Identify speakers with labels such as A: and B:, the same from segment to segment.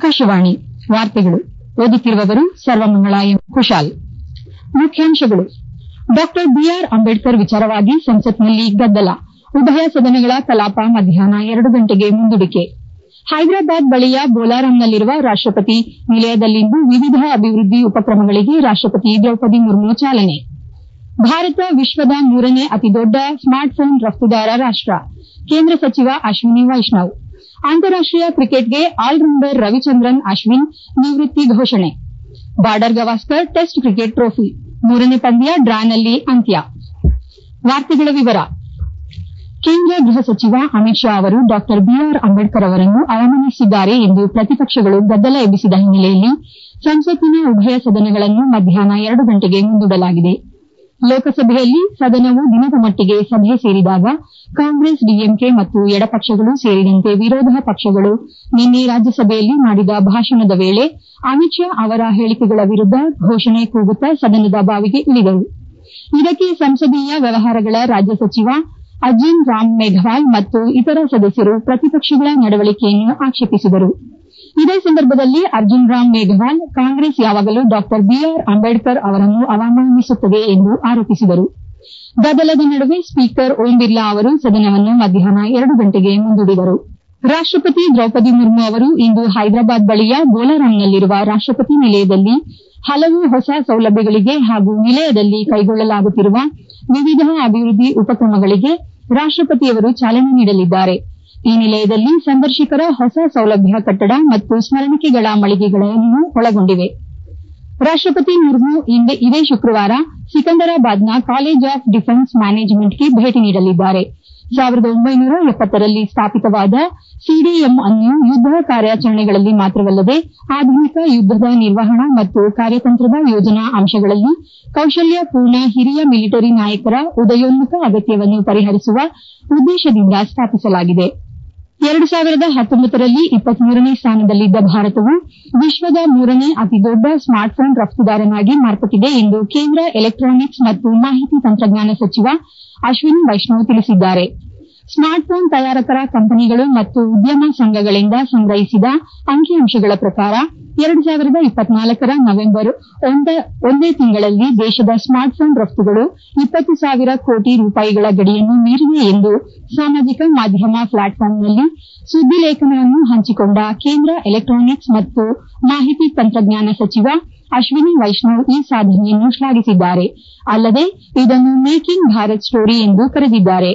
A: ಆಕಾಶವಾಣಿ ವಾರ್ತೆಗಳು ಓದುತ್ತಿರುವವರು ಸರ್ವಮಂಗಳ ಎಂ ಕುಶಾಲ್ ಮುಖ್ಯಾಂಶಗಳು ಡಾ ಬಿಆರ್ ಅಂಬೇಡ್ಕರ್ ವಿಚಾರವಾಗಿ ಸಂಸತ್ನಲ್ಲಿ ಗದ್ದಲ ಉಭಯ ಸದನಗಳ ಕಲಾಪ ಮಧ್ಯಾಹ್ನ ಎರಡು ಗಂಟೆಗೆ ಮುಂದೂಡಿಕೆ ಹೈದರಾಬಾದ್ ಬಳಿಯ ಬೋಲಾರಂನಲ್ಲಿರುವ ರಾಷ್ಟಪತಿ ನಿಲಯದಲ್ಲಿಂದು ವಿವಿಧ ಅಭಿವೃದ್ದಿ ಉಪಕ್ರಮಗಳಿಗೆ ರಾಷ್ಟಪತಿ ದ್ರೌಪದಿ ಮುರ್ಮು ಚಾಲನೆ ಭಾರತ ವಿಶ್ವದ ಮೂರನೇ ಅತಿದೊಡ್ಡ ಸ್ಮಾರ್ಟ್ಫೋನ್ ರಫ್ತುದಾರ ರಾಷ್ಟ ಕೇಂದ್ರ ಸಚಿವ ಅಶ್ವಿನಿ ವೈಷ್ಣವ್ ಅಂತಾರಾಷ್ಟೀಯ ಕ್ರಿಕೆಟ್ಗೆ ಆಲ್ರೌಂಡರ್ ರವಿಚಂದ್ರನ್ ಅಶ್ವಿನ್ ನಿವೃತ್ತಿ ಘೋಷಣೆ Border Gavaskar test cricket trophy ಮೂರನೇ ಪಂದ್ಯ ಡ್ರಾನಲ್ಲಿ ಅಂತ್ಯ ಕೇಂದ್ರ ಗೃಹ ಸಚಿವ ಅಮಿತ್ ಶಾ ಅವರು ಡಾ ಬಿಆರ್ ಅಂಬೇಡ್ಕರ್ ಅವರನ್ನು ಅವಮಾನಿಸಿದ್ದಾರೆ ಎಂದು ಪ್ರತಿಪಕ್ಷಗಳು ಗದ್ದಲ ಎಬ್ಬಿಸಿದ ಹಿನ್ನೆಲೆಯಲ್ಲಿ ಸಂಸತ್ತಿನ ಉಭಯ ಸದನಗಳನ್ನು ಮಧ್ಯಾಹ್ನ ಎರಡು ಗಂಟೆಗೆ ಮುಂದೂಡಲಾಗಿದೆ ಲೋಕಸಭೆಯಲ್ಲಿ ಸದನವು ದಿನದ ಮಟ್ಟಿಗೆ ಸಭೆ ಸೇರಿದಾಗ ಕಾಂಗ್ರೆಸ್ ಡಿಎಂಕೆ ಮತ್ತು ಎಡಪಕ್ಷಗಳು ಸೇರಿದಂತೆ ವಿರೋಧ ಪಕ್ಷಗಳು ನಿನ್ನೆ ರಾಜ್ಯಸಭೆಯಲ್ಲಿ ಮಾಡಿದ ಭಾಷಣದ ವೇಳೆ ಅಮಿತ್ ಶಾ ಅವರ ಹೇಳಿಕೆಗಳ ವಿರುದ್ದ ಘೋಷಣೆ ಕೂಗುತ್ತಾ ಸದನದ ಬಾವಿಗೆ ಇಳಿದರು ಇದಕ್ಕೆ ಸಂಸದೀಯ ವ್ಯವಹಾರಗಳ ರಾಜ್ಯ ಸಚಿವ ಅರ್ಜುನ್ ರಾಮ್ ಮೇಘವಾಲ್ ಮತ್ತು ಇತರ ಸದಸ್ಯರು ಪ್ರತಿಪಕ್ಷಗಳ ನಡವಳಿಕೆಯನ್ನು ಆಕ್ಷೇಪಿಸಿದರು ಇದೇ ಸಂದರ್ಭದಲ್ಲಿ ಅರ್ಜುನ್ ರಾಮ್ ಮೇಘವಾಲ್ ಕಾಂಗ್ರೆಸ್ ಯಾವಾಗಲೂ ಡಾ ಬಿಆರ್ ಅಂಬೇಡ್ಕರ್ ಅವರನ್ನು ಅವಮಾನಿಸುತ್ತದೆ ಎಂದು ಆರೋಪಿಸಿದರು ಗದ್ದಲದ ನಡುವೆ ಸ್ಪೀಕರ್ ಓಂ ಬಿರ್ಲಾ ಅವರು ಸದನವನ್ನು ಮಧ್ಯಾಹ್ನ ಎರಡು ಗಂಟೆಗೆ ಮುಂದೂಡಿದರು ರಾಷ್ಟಪತಿ ದ್ರೌಪದಿ ಮುರ್ಮು ಅವರು ಇಂದು ಹೈದರಾಬಾದ್ ಬಳಿಯ ಬೋಲಾರಂನಲ್ಲಿರುವ ರಾಷ್ಟಪತಿ ನಿಲಯದಲ್ಲಿ ಹಲವು ಹೊಸ ಸೌಲಭ್ಯಗಳಿಗೆ ಹಾಗೂ ನಿಲಯದಲ್ಲಿ ಕೈಗೊಳ್ಳಲಾಗುತ್ತಿರುವ ವಿವಿಧ ಅಭಿವೃದ್ದಿ ಉಪಕ್ರಮಗಳಿಗೆ ರಾಷ್ಟಪತಿಯವರು ಚಾಲನೆ ನೀಡಲಿದ್ದಾರೆ ಈ ನಿಲಯದಲ್ಲಿ ಸಂದರ್ಶಕರ ಹೊಸ ಸೌಲಭ್ಯ ಕಟ್ಟಡ ಮತ್ತು ಸ್ಮರಣಿಕೆಗಳ ಮಳಿಗೆಗಳನ್ನು ಒಳಗೊಂಡಿವೆ ರಾಷ್ಟಪತಿ ಮುರ್ಮು ಇದೇ ಶುಕ್ರವಾರ ಸಿಕಂದರಾಬಾದ್ನ ಕಾಲೇಜ್ ಆಫ್ ಡಿಫೆನ್ಸ್ ಮ್ಯಾನೇಜ್ಮೆಂಟ್ಗೆ ಭೇಟಿ ನೀಡಲಿದ್ದಾರೆ ರಲ್ಲಿ ಸ್ಥಾಪಿತವಾದ ಸಿಡಿಎಂ ಅನ್ನು ಯುದ್ದ ಕಾರ್ಯಾಚರಣೆಗಳಲ್ಲಿ ಮಾತ್ರವಲ್ಲದೆ ಆಧುನಿಕ ಯುದ್ದದ ನಿರ್ವಹಣಾ ಮತ್ತು ಕಾರ್ಯತಂತ್ರದ ಯೋಜನಾ ಅಂಶಗಳಲ್ಲಿ ಕೌಶಲ್ಯಪೂರ್ಣ ಹಿರಿಯ ಮಿಲಿಟರಿ ನಾಯಕರ ಉದಯೋನ್ಮುಖ ಅಗತ್ಯವನ್ನು ಪರಿಹರಿಸುವ ಉದ್ದೇಶದಿಂದ ಸ್ಥಾಪಿಸಲಾಗಿದೆ ರಲ್ಲಿ ನೇ ಸ್ಥಾನದಲ್ಲಿದ್ದ ಭಾರತವು ವಿಶ್ವದ ಮೂರನೇ ಅತಿದೊಡ್ಡ ಸ್ಮಾರ್ಟ್ಫೋನ್ ರಫ್ತುದಾರನಾಗಿ ಮಾರ್ಪಟ್ಟಿದೆ ಎಂದು ಕೇಂದ್ರ ಎಲೆಕ್ಟಾನಿಕ್ಸ್ ಮತ್ತು ಮಾಹಿತಿ ತಂತ್ರಜ್ಞಾನ ಸಚಿವ ಅಶ್ವಿನಿ ವೈಷ್ಣವ್ ತಿಳಿಸಿದ್ದಾರೆ ಸ್ಮಾರ್ಟ್ಫೋನ್ ತಯಾರಕರ ಕಂಪನಿಗಳು ಮತ್ತು ಉದ್ಯಮ ಸಂಘಗಳಿಂದ ಸಂಗ್ರಹಿಸಿದ ಅಂಕಿಅಂಶಗಳ ಪ್ರಕಾರ ರ ನವೆಂಬರ್ ಒಂದೇ ತಿಂಗಳಲ್ಲಿ ದೇಶದ ಸ್ಮಾರ್ಟ್ಫೋನ್ ರಫ್ತುಗಳು ಇಪ್ಪತ್ತು ಸಾವಿರ ಕೋಟಿ ರೂಪಾಯಿಗಳ ಗಡಿಯನ್ನು ಮೀರಿವೆ ಎಂದು ಸಾಮಾಜಿಕ ಮಾಧ್ಯಮ ಪ್ಲಾಟ್ಫಾರ್ಮ್ನಲ್ಲಿ ಸುದ್ದಿ ಲೇಖನವನ್ನು ಹಂಚಿಕೊಂಡ ಕೇಂದ್ರ ಎಲೆಕ್ಟಾನಿಕ್ಸ್ ಮತ್ತು ಮಾಹಿತಿ ತಂತ್ರಜ್ಞಾನ ಸಚಿವ ಅಶ್ವಿನಿ ವೈಷ್ಣವ್ ಈ ಸಾಧನೆಯನ್ನು ಶ್ಲಾಘಿಸಿದ್ದಾರೆ ಅಲ್ಲದೆ ಇದನ್ನು ಮೇಕ್ ಇನ್ ಭಾರತ್ ಸ್ಟೋರಿ ಎಂದು ಕರೆದಿದ್ದಾರೆ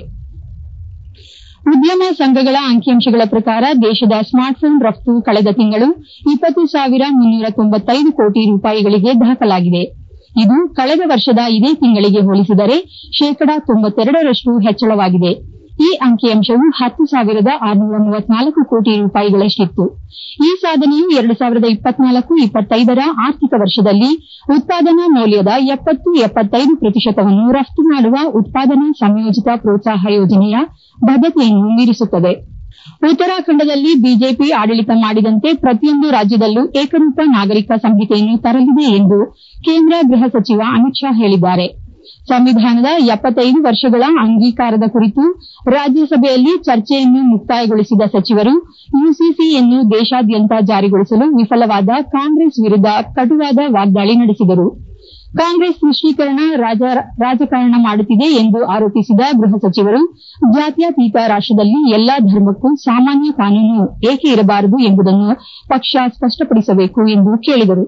A: ಉದ್ಯಮ ಸಂಘಗಳ ಅಂಕಿಅಂಶಗಳ ಪ್ರಕಾರ ದೇಶದ ಸ್ಮಾರ್ಟ್ಫೋನ್ ರಫ್ತು ಕಳೆದ ತಿಂಗಳು ಇಪ್ಪತ್ತು ಸಾವಿರ ಮುನ್ನೂರ ತೊಂಬತ್ತೈದು ಕೋಟಿ ರೂಪಾಯಿಗಳಿಗೆ ದಾಖಲಾಗಿದೆ ಇದು ಕಳೆದ ವರ್ಷದ ಇದೇ ತಿಂಗಳಿಗೆ ಹೋಲಿಸಿದರೆ ಶೇಕಡಾ ತೊಂಬತ್ತೆರಡರಷ್ಟು ಹೆಚ್ಚಳವಾಗಿದೆ ಈ ಅಂಕಿಅಂಶವು ಹತ್ತು ಸಾವಿರದ ಆರುನೂರ ಮೂವತ್ನಾಲ್ಕು ಕೋಟಿ ರೂಪಾಯಿಗಳಷ್ಟಿತ್ತು ಈ ಸಾಧನೆಯು ಎರಡು ಸಾವಿರದ ಇಪ್ಪತ್ನಾಲ್ಕು ಇಪ್ಪತ್ತೈದರ ಆರ್ಥಿಕ ವರ್ಷದಲ್ಲಿ ಉತ್ಪಾದನಾ ಮೌಲ್ಯದ ಎಪ್ಪತ್ತು ಎಪ್ಪತ್ತೈದು ಪ್ರತಿಶತವನ್ನು ರಫ್ತು ಮಾಡುವ ಉತ್ಪಾದನಾ ಸಂಯೋಜಿತ ಪ್ರೋತ್ಸಾಹ ಯೋಜನೆಯ ಬದ್ದತೆಯನ್ನು ಮೀರಿಸುತ್ತದೆ ಉತ್ತರಾಖಂಡದಲ್ಲಿ ಬಿಜೆಪಿ ಆಡಳಿತ ಮಾಡಿದಂತೆ ಪ್ರತಿಯೊಂದು ರಾಜ್ಯದಲ್ಲೂ ಏಕರೂಪ ನಾಗರಿಕ ಸಂಹಿತೆಯನ್ನು ತರಲಿದೆ ಎಂದು ಕೇಂದ್ರ ಗೃಹ ಸಚಿವ ಅಮಿತ್ ಶಾ ಹೇಳಿದ್ದಾರೆ ಸಂವಿಧಾನದ ಎಪ್ಪತ್ತೈದು ವರ್ಷಗಳ ಅಂಗೀಕಾರದ ಕುರಿತು ರಾಜ್ಯಸಭೆಯಲ್ಲಿ ಚರ್ಚೆಯನ್ನು ಮುಕ್ತಾಯಗೊಳಿಸಿದ ಸಚಿವರು ಯುಸಿಸಿಯನ್ನು ದೇಶಾದ್ಯಂತ ಜಾರಿಗೊಳಿಸಲು ವಿಫಲವಾದ ಕಾಂಗ್ರೆಸ್ ವಿರುದ್ದ ಕಟುವಾದ ವಾಗ್ದಾಳಿ ನಡೆಸಿದರು ಕಾಂಗ್ರೆಸ್ ತುಷ್ಟೀಕರಣ ರಾಜಕಾರಣ ಮಾಡುತ್ತಿದೆ ಎಂದು ಆರೋಪಿಸಿದ ಗೃಹ ಸಚಿವರು ಜಾತ್ಯತೀತ ರಾಷ್ಟದಲ್ಲಿ ಎಲ್ಲಾ ಧರ್ಮಕ್ಕೂ ಸಾಮಾನ್ಯ ಕಾನೂನು ಏಕೆ ಇರಬಾರದು ಎಂಬುದನ್ನು ಪಕ್ಷ ಸ್ಪಷ್ಟಪಡಿಸಬೇಕು ಎಂದು ಕೇಳಿದರು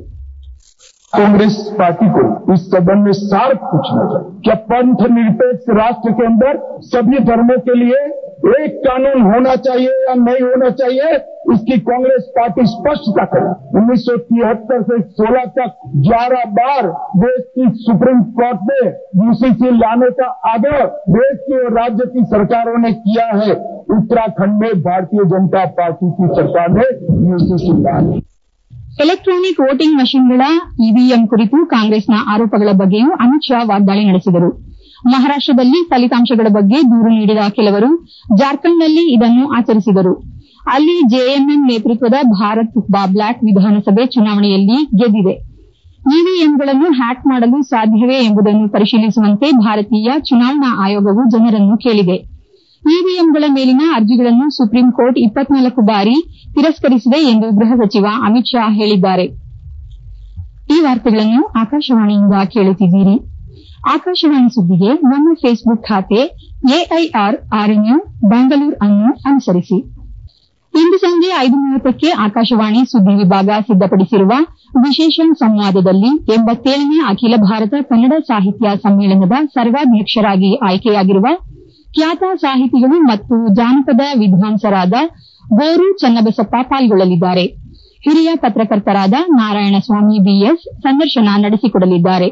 B: कांग्रेस पार्टी को इस सदन में सार्थ पूछना चाहिए क्या पंथ निरपेक्ष राष्ट्र के अंदर सभी धर्मों के लिए एक कानून होना चाहिए या नहीं होना चाहिए इसकी कांग्रेस पार्टी स्पष्टता करे उन्नीस सौ तिहत्तर से सोलह तक ग्यारह बार देश की सुप्रीम कोर्ट में यूसीसी लाने का आग्रह देश की और राज्य की सरकारों ने किया है उत्तराखंड में भारतीय जनता पार्टी की सरकार ने यूसीसी लाया
A: ಎಲೆಕ್ಟಾನಿಕ್ ವೋಟಿಂಗ್ ಮಷಿನ್ಗಳ ಇವಿಎಂ ಕುರಿತು ಕಾಂಗ್ರೆಸ್ನ ಆರೋಪಗಳ ಬಗ್ಗೆಯೂ ಅಮಿತ್ ಶಾ ವಾಗ್ದಾಳಿ ನಡೆಸಿದರು ಮಹಾರಾಷ್ಟದಲ್ಲಿ ಫಲಿತಾಂಶಗಳ ಬಗ್ಗೆ ದೂರು ನೀಡಿದ ಕೆಲವರು ಜಾರ್ಖಂಡ್ನಲ್ಲಿ ಇದನ್ನು ಆಚರಿಸಿದರು ಅಲ್ಲಿ ಜೆಎಂಎಂ ನೇತೃತ್ವದ ಭಾರತ್ ಬಾಬ್ಲಾಟ್ ವಿಧಾನಸಭೆ ಚುನಾವಣೆಯಲ್ಲಿ ಗೆದ್ದಿದೆ ಇವಿಎಂಗಳನ್ನು ಹ್ಯಾಕ್ ಮಾಡಲು ಸಾಧ್ಯವೇ ಎಂಬುದನ್ನು ಪರಿಶೀಲಿಸುವಂತೆ ಭಾರತೀಯ ಚುನಾವಣಾ ಆಯೋಗವು ಜನರನ್ನು ಕೇಳಿದೆ ಇವಿಎಂಗಳ ಮೇಲಿನ ಅರ್ಜಿಗಳನ್ನು ಸುಪ್ರೀಂ ಕೋರ್ಟ್ ಇಪ್ಪತ್ನಾಲ್ಕು ಬಾರಿ ತಿರಸ್ಕರಿಸಿದೆ ಎಂದು ಗೃಹ ಸಚಿವ ಅಮಿತ್ ಶಾ ಹೇಳಿದ್ದಾರೆ ಈ ವಾರ್ತೆಗಳನ್ನು ಆಕಾಶವಾಣಿಯಿಂದ ಕೇಳುತ್ತಿದ್ದೀರಿ ಆಕಾಶವಾಣಿ ಸುದ್ದಿಗೆ ನಮ್ಮ ಫೇಸ್ಬುಕ್ ಖಾತೆ ಎಐಆರ್ ಆರ್ಎನ್ಯು ಬೆಂಗಳೂರು ಅನ್ನು ಅನುಸರಿಸಿ ಇಂದು ಸಂಜೆ ಐದು ಮೂವತ್ತಕ್ಕೆ ಆಕಾಶವಾಣಿ ಸುದ್ದಿ ವಿಭಾಗ ಸಿದ್ದಪಡಿಸಿರುವ ವಿಶೇಷ ಸಂವಾದದಲ್ಲಿ ಎಂಬತ್ತೇಳನೇ ಅಖಿಲ ಭಾರತ ಕನ್ನಡ ಸಾಹಿತ್ಯ ಸಮ್ಮೇಳನದ ಸರ್ವಾಧ್ಯಕ್ಷರಾಗಿ ಆಯ್ಕೆಯಾಗಿರುವ ಖ್ಯಾತ ಸಾಹಿತಿಗಳು ಮತ್ತು ಜಾನಪದ ವಿದ್ವಾಂಸರಾದ ಗೋರು ಚನ್ನಬಸಪ್ಪ ಪಾಲ್ಗೊಳ್ಳಲಿದ್ದಾರೆ ಹಿರಿಯ ಪತ್ರಕರ್ತರಾದ ನಾರಾಯಣಸ್ವಾಮಿ ಬಿಎಸ್ ಸಂದರ್ಶನ ನಡೆಸಿಕೊಡಲಿದ್ದಾರೆ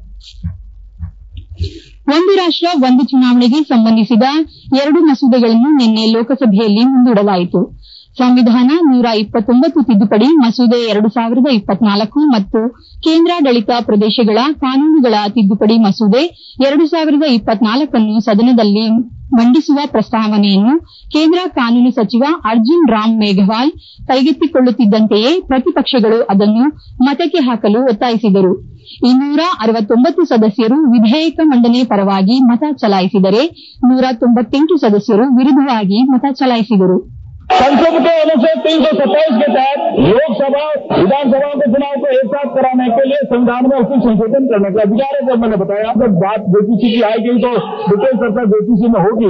A: ಒಂದು ರಾಷ್ಟ ಒಂದು ಚುನಾವಣೆಗೆ ಸಂಬಂಧಿಸಿದ ಎರಡು ಮಸೂದೆಗಳನ್ನು ನಿನ್ನೆ ಲೋಕಸಭೆಯಲ್ಲಿ ಮುಂದೂಡಲಾಯಿತು ಸಂವಿಧಾನ ನೂರ ಇಪ್ಪತ್ತೊಂಬತ್ತು ತಿದ್ದುಪಡಿ ಮಸೂದೆ ಎರಡು ಸಾವಿರದ ಇಪ್ಪತ್ನಾಲ್ಕು ಮತ್ತು ಕೇಂದ್ರಾಡಳಿತ ಪ್ರದೇಶಗಳ ಕಾನೂನುಗಳ ತಿದ್ದುಪಡಿ ಮಸೂದೆ ಎರಡು ಸಾವಿರದ ಇಪ್ಪತ್ನಾಲ್ಕನ್ನು ಸದನದಲ್ಲಿ ಮಂಡಿಸುವ ಪ್ರಸ್ತಾವನೆಯನ್ನು ಕೇಂದ್ರ ಕಾನೂನು ಸಚಿವ ಅರ್ಜುನ್ ರಾಮ್ ಮೇಘವಾಲ್ ಕೈಗೆತ್ತಿಕೊಳ್ಳುತ್ತಿದ್ದಂತೆಯೇ ಪ್ರತಿಪಕ್ಷಗಳು ಅದನ್ನು ಮತಕ್ಕೆ ಹಾಕಲು ಒತ್ತಾಯಿಸಿದರು ಇನ್ನೂರ ಅರವತ್ತೊಂಬತ್ತು ಸದಸ್ಯರು ವಿಧೇಯಕ ಮಂಡನೆ ಪರವಾಗಿ ಮತ ಚಲಾಯಿಸಿದರೆ ನೂರ ತೊಂಬತ್ತೆಂಟು ಸದಸ್ಯರು ವಿರುದ್ದವಾಗಿ ಮತ ಚಲಾಯಿಸಿದರು
B: संसद के अनुच्छेद तीन सौ सत्ताईस के तहत लोकसभा विधानसभा के चुनाव को एक साथ कराने के लिए संविधान में उसकी संशोधन करने का अधिकार है जब मैंने बताया जब बात जेपीसी की आई गई तो डिटेल चर्चा जेपीसी में होगी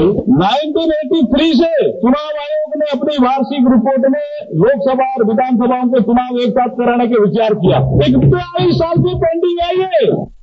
B: 1983 से चुनाव आयोग ने अपनी वार्षिक रिपोर्ट में लोकसभा और विधानसभाओं के चुनाव एक साथ कराने के विचार किया एक बयालीस साल की पेंडिंग है ये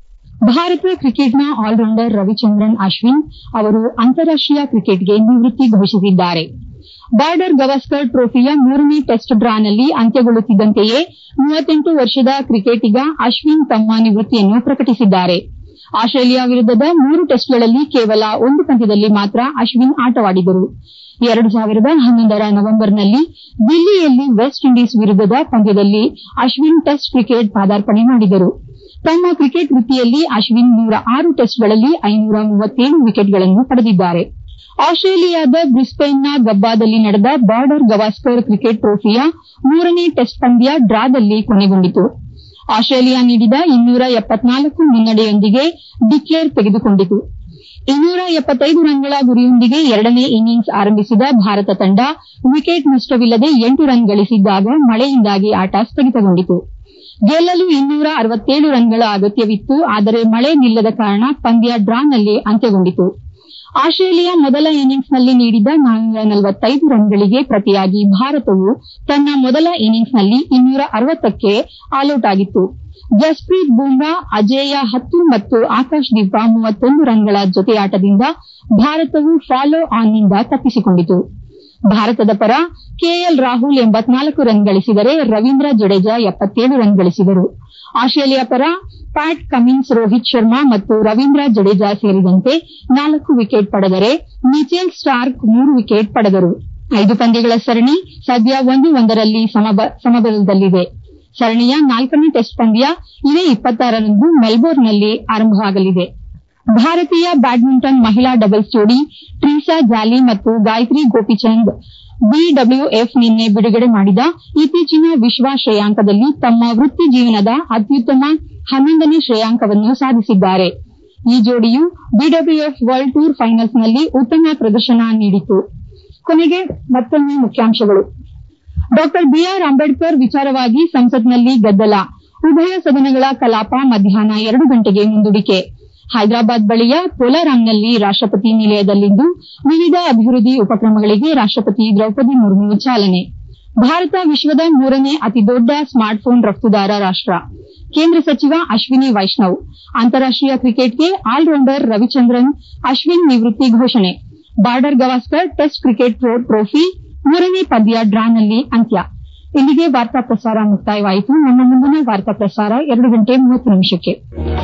A: ಭಾರತ ಕ್ರಿಕೆಟ್ನ ಆಲ್ರೌಂಡರ್ ರವಿಚಂದ್ರನ್ ಅಶ್ವಿನ್ ಅವರು ಅಂತಾರಾಷ್ಟೀಯ ಕ್ರಿಕೆಟ್ಗೆ ನಿವೃತ್ತಿ ಘೋಷಿಸಿದ್ದಾರೆ ಬಾರ್ಡರ್ ಗವಾಸ್ಕರ್ ಟ್ರೋಫಿಯ ಮೂರನೇ ಟೆಸ್ಟ್ ಡ್ರಾನಲ್ಲಿ ಅಂತ್ಯಗೊಳ್ಳುತ್ತಿದ್ದಂತೆಯೇ ಮೂವತ್ತೆಂಟು ವರ್ಷದ ಕ್ರಿಕೆಟಿಗ ಅಶ್ವಿನ್ ತಮ್ಮ ನಿವೃತ್ತಿಯನ್ನು ಪ್ರಕಟಿಸಿದ್ದಾರೆ ಆಸ್ಟ್ರೇಲಿಯಾ ವಿರುದ್ದದ ಮೂರು ಟೆಸ್ಟ್ಗಳಲ್ಲಿ ಕೇವಲ ಒಂದು ಪಂದ್ಯದಲ್ಲಿ ಮಾತ್ರ ಅಶ್ವಿನ್ ಆಟವಾಡಿದರು ಎರಡು ಸಾವಿರದ ಹನ್ನೊಂದರ ನವೆಂಬರ್ನಲ್ಲಿ ದಿಲ್ಲಿಯಲ್ಲಿ ವೆಸ್ಟ್ ಇಂಡೀಸ್ ವಿರುದ್ದದ ಪಂದ್ಯದಲ್ಲಿ ಅಶ್ವಿನ್ ಟೆಸ್ಟ್ ಕ್ರಿಕೆಟ್ ಪಾದಾರ್ಪಣೆ ಮಾಡಿದರು ತಮ್ಮ ಕ್ರಿಕೆಟ್ ವೃತ್ತಿಯಲ್ಲಿ ಅಶ್ವಿನ್ ನೂರ ಆರು ಟೆಸ್ಟ್ಗಳಲ್ಲಿ ಐನೂರ ಮೂವತ್ತೇಳು ವಿಕೆಟ್ಗಳನ್ನು ಪಡೆದಿದ್ದಾರೆ ಆಸ್ಟ್ರೇಲಿಯಾದ ಬ್ರಿಸ್ಬೇನ್ನ ಗಬ್ಬಾದಲ್ಲಿ ನಡೆದ ಬಾರ್ಡರ್ ಗವಾಸ್ಕರ್ ಕ್ರಿಕೆಟ್ ಟ್ರೋಫಿಯ ಮೂರನೇ ಟೆಸ್ಟ್ ಪಂದ್ಯ ಡ್ರಾದಲ್ಲಿ ಕೊನೆಗೊಂಡಿತು ಆಸ್ಟ್ರೇಲಿಯಾ ನೀಡಿದ ಇನ್ನೂರ ಎಪ್ಪತ್ನಾಲ್ಕು ಮುನ್ನಡೆಯೊಂದಿಗೆ ಡಿಕ್ಲೇರ್ ತೆಗೆದುಕೊಂಡಿತು ಇನ್ನೂರ ಎಪ್ಪತ್ತೈದು ರನ್ಗಳ ಗುರಿಯೊಂದಿಗೆ ಎರಡನೇ ಇನ್ನಿಂಗ್ಸ್ ಆರಂಭಿಸಿದ ಭಾರತ ತಂಡ ವಿಕೆಟ್ ನಷ್ಟವಿಲ್ಲದೆ ಎಂಟು ರನ್ ಗಳಿಸಿದ್ದಾಗ ಮಳೆಯಿಂದಾಗಿ ಆಟ ಸ್ಥಗಿತಗೊಂಡಿತು ಗೆಲ್ಲಲು ಇನ್ನೂರ ಅರವತ್ತೇಳು ರನ್ಗಳ ಅಗತ್ಯವಿತ್ತು ಆದರೆ ಮಳೆ ನಿಲ್ಲದ ಕಾರಣ ಪಂದ್ಯ ಡ್ರಾನಲ್ಲಿ ಅಂತ್ಯಗೊಂಡಿತು ಆಸ್ಟ್ರೇಲಿಯಾ ಮೊದಲ ಇನ್ನಿಂಗ್ಸ್ನಲ್ಲಿ ನೀಡಿದ ನಾನ್ನೂರ ನಲವತ್ತೈದು ರನ್ಗಳಿಗೆ ಪ್ರತಿಯಾಗಿ ಭಾರತವು ತನ್ನ ಮೊದಲ ಇನ್ನಿಂಗ್ಸ್ನಲ್ಲಿ ಇನ್ನೂರ ಅರವತ್ತಕ್ಕೆ ಆಲೌಟ್ ಆಗಿತ್ತು ಜಸ್ಪ್ರೀತ್ ಬೂಮ್ರಾ ಅಜೇಯ ಹತ್ತು ಮತ್ತು ಆಕಾಶ್ ದೀಪ ಮೂವತ್ತೊಂದು ರನ್ಗಳ ಜೊತೆಯಾಟದಿಂದ ಭಾರತವು ಫಾಲೋ ಆನ್ನಿಂದ ತಪ್ಪಿಸಿಕೊಂಡಿತು ಭಾರತದ ಪರ ಕೆಎಲ್ ರಾಹುಲ್ ಎಂಬತ್ನಾಲ್ಕು ರನ್ ಗಳಿಸಿದರೆ ರವೀಂದ್ರ ಜಡೇಜಾ ಎಪ್ಪತ್ತೇಳು ರನ್ ಗಳಿಸಿದರು ಆಸ್ಟ್ರೇಲಿಯಾ ಪರ ಪ್ಯಾಟ್ ಕಮಿನ್ಸ್ ರೋಹಿತ್ ಶರ್ಮಾ ಮತ್ತು ರವೀಂದ್ರ ಜಡೇಜಾ ಸೇರಿದಂತೆ ನಾಲ್ಕು ವಿಕೆಟ್ ಪಡೆದರೆ ಮಿಚೆಲ್ ಸ್ಟಾರ್ಕ್ ಮೂರು ವಿಕೆಟ್ ಪಡೆದರು ಐದು ಪಂದ್ಯಗಳ ಸರಣಿ ಸದ್ಯ ಒಂದು ಒಂದರಲ್ಲಿ ಸಮಬಲದಲ್ಲಿದೆ ಸರಣಿಯ ನಾಲ್ಕನೇ ಟೆಸ್ಟ್ ಪಂದ್ಯ ಇದೇ ಇಪ್ಪತ್ತಾರರಂದು ಮೆಲ್ಬೋರ್ನ್ನಲ್ಲಿ ಆರಂಭವಾಗಲಿದೆ ಭಾರತೀಯ ಬ್ಯಾಡ್ಮಿಂಟನ್ ಮಹಿಳಾ ಡಬಲ್ಸ್ ಜೋಡಿ ಟ್ರೀಸಾ ಜಾಲಿ ಮತ್ತು ಗಾಯತ್ರಿ ಗೋಪಿಚಂದ್ ಬಿಡಬ್ಲ್ಯೂಎಫ್ ನಿನ್ನೆ ಬಿಡುಗಡೆ ಮಾಡಿದ ಇತ್ತೀಚಿನ ವಿಶ್ವ ಶ್ರೇಯಾಂಕದಲ್ಲಿ ತಮ್ಮ ವೃತ್ತಿ ಜೀವನದ ಅತ್ಯುತ್ತಮ ಹನ್ನೊಂದನೇ ಶ್ರೇಯಾಂಕವನ್ನು ಸಾಧಿಸಿದ್ದಾರೆ ಈ ಜೋಡಿಯು ಬಿಡಬ್ಲ್ಯೂಎಫ್ ವರ್ಲ್ಡ್ ಟೂರ್ ಫೈನಲ್ಸ್ನಲ್ಲಿ ಉತ್ತಮ ಪ್ರದರ್ಶನ ನೀಡಿತು ಕೊನೆಗೆ ಮತ್ತೊಮ್ಮೆ ಮುಖ್ಯಾಂಶಗಳು ಡಾ ಬಿಆರ್ ಅಂಬೇಡ್ಕರ್ ವಿಚಾರವಾಗಿ ಸಂಸತ್ನಲ್ಲಿ ಗದ್ದಲ ಉಭಯ ಸದನಗಳ ಕಲಾಪ ಮಧ್ಯಾಹ್ನ ಎರಡು ಗಂಟೆಗೆ ಮುಂದೂಡಿಕೆ ಹೈದರಾಬಾದ್ ಬಳಿಯ ಪೋಲಾರಾಂನಲ್ಲಿ ರಾಷ್ಟಪತಿ ನಿಲಯದಲ್ಲಿಂದು ವಿವಿಧ ಅಭಿವೃದ್ಧಿ ಉಪಕ್ರಮಗಳಿಗೆ ರಾಷ್ಟಪತಿ ದ್ರೌಪದಿ ಮುರ್ಮು ಚಾಲನೆ ಭಾರತ ವಿಶ್ವದ ಮೂರನೇ ಅತಿದೊಡ್ಡ ಸ್ಮಾರ್ಟ್ಫೋನ್ ರಫ್ತುದಾರ ರಾಷ್ಟ ಕೇಂದ್ರ ಸಚಿವ ಅಶ್ವಿನಿ ವೈಷ್ಣವ್ ಅಂತಾರಾಷ್ಟೀಯ ಕ್ರಿಕೆಟ್ಗೆ ಆಲ್ರೌಂಡರ್ ರವಿಚಂದ್ರನ್ ಅಶ್ವಿನ್ ನಿವೃತ್ತಿ ಘೋಷಣೆ Border Gavaskar test cricket trophy ಮೂರನೇ ಪಂದ್ಯ ಡ್ರಾನಲ್ಲಿ ಅಂತ್ಯ ಇಲ್ಲಿಗೆ ವಾರ್ತಾ ಪ್ರಸಾರ ಮುಕ್ತಾಯವಾಯಿತು ನಮ್ಮ ಮುಂದಿನ ವಾರ್ತಾ ಪ್ರಸಾರ ಎರಡು ಗಂಟೆ ಮೂವತ್ತು ನಿಮಿಷಕ್ಕೆ